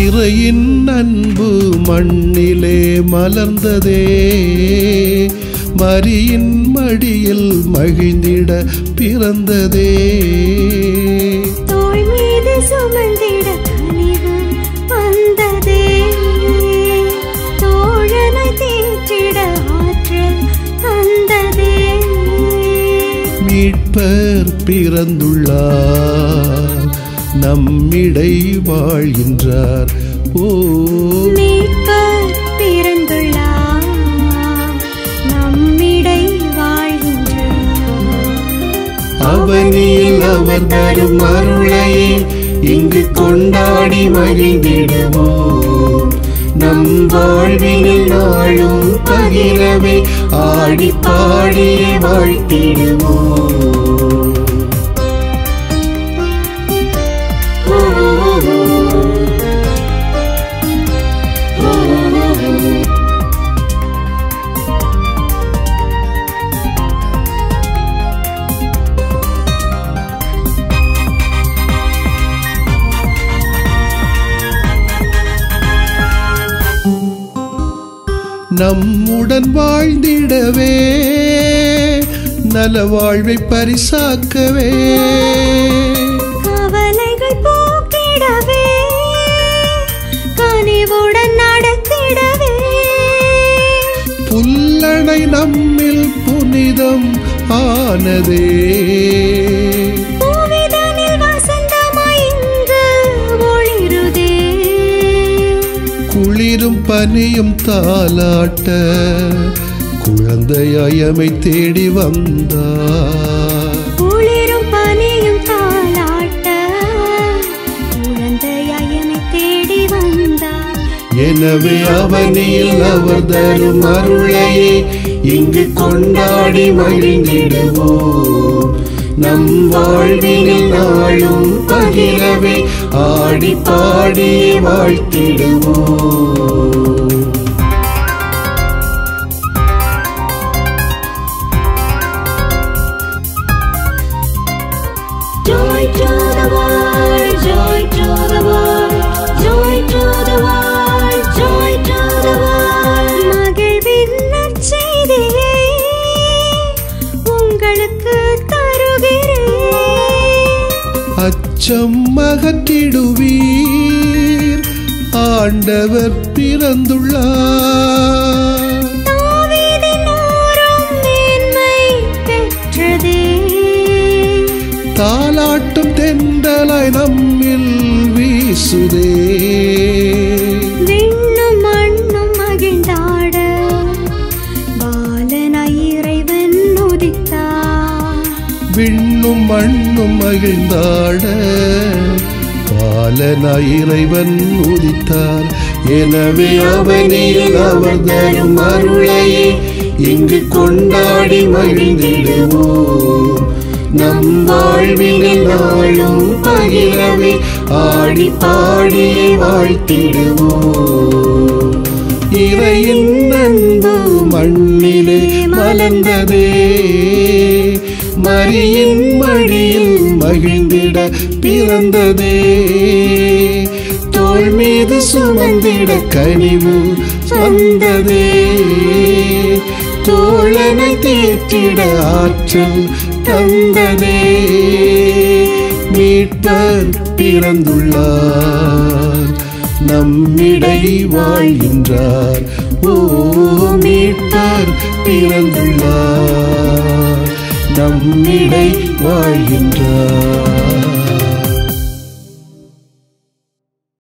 இறையின் அன்பு மண்ணிலே மலர்ந்ததே மரியின் மடியில் மகிழ்ந்திட பிறந்ததே தோள் மீது சுமந்திட கனிவு வந்ததே தோழனை தேற்றிட ஆற்றல் தந்ததே மீட்பர் பிறந்துள்ளார் நம்மிடை வாழ்கின்றார் ஓ மீட்பர் பிறந்துள்ளார் நம்மிடை வாழ்கின்றார் அவனில் அவர் தரும் அருளையே இங்கு கொண்டாடி மகிழ்ந்திடுவோம் நம் வாழ்வினில் நாளும் பகிரவே ஆடி பாடியே வாழ்த்திடுவோம் நம்முடன் வாழ்ந்திடவே நல வாழ்வை பரிசாக்கவே கவலைகள் போக்கிடவே கனிவுடன் நடத்திடவே புல்லணை நம்மில் புனிதம் ஆனதே பூவிதனில் வசந்தமாய் இங்கு ஒளிருதே குளிரும் பனியும் தாலாட்ட குழந்தையமை தேடி வந்தார் குளிரும் பனியும் தாளாட்ட குழந்தையனை தேடி வந்தார் எனவே அவனில் அவர் தரும் அருளையே இங்கு கொண்டாடி மகிழ்ந்திடுவோம் நம் வாழ்வினில் நாளும் பகிரவே ஆடி பாடி வாழ்த்திடுவோம் Joy to the world, joy to the world, joy to the world, joy to the world. மகிழ்வின் நற்செய்தியை உங்களுக்கு தருகிறேன் அச்சம் அகற்றிடுவீர் ஆண்டவர் பிறந்துள்ளார் தாவீதின் ஓரம் மேன்மை பெற்றதே தாலாட்டும் தென்றலாய் நம்மில் வீசுதே விண்ணும் மண்ணும் மகிழ்ந்தாட பாலனாய் இறைவன் உதித்தார் விண்ணும் மண்ணும் மகிழ்ந்தாட பாலனாய் இறைவன் உதித்தார் எனவே அவனில் அவர் தரும் அருளையே இங்கு கொண்டாடி மகிழ்ந்திடுவோம் நம் வாழ்வினில் நாளும் பகிரவே ஆடி பாடி வாழ்த்திடுவோம் இறையின் அன்பு மண்ணிலே மலர்ந்ததே மரியின் மடியில் மகிழ்ந்திட பிறந்ததே தோள் மீது சுமந்திட கனிவு வந்ததே தோழனை தேற்றிட ஆற்றல் தந்ததே மீட்பர் பிறந்துள்ளார் நம்மிடை வாழ்கின்றார் ஓ மீட்பர் பிறந்துள்ளார் நம்மிடை வாழ்கின்றார்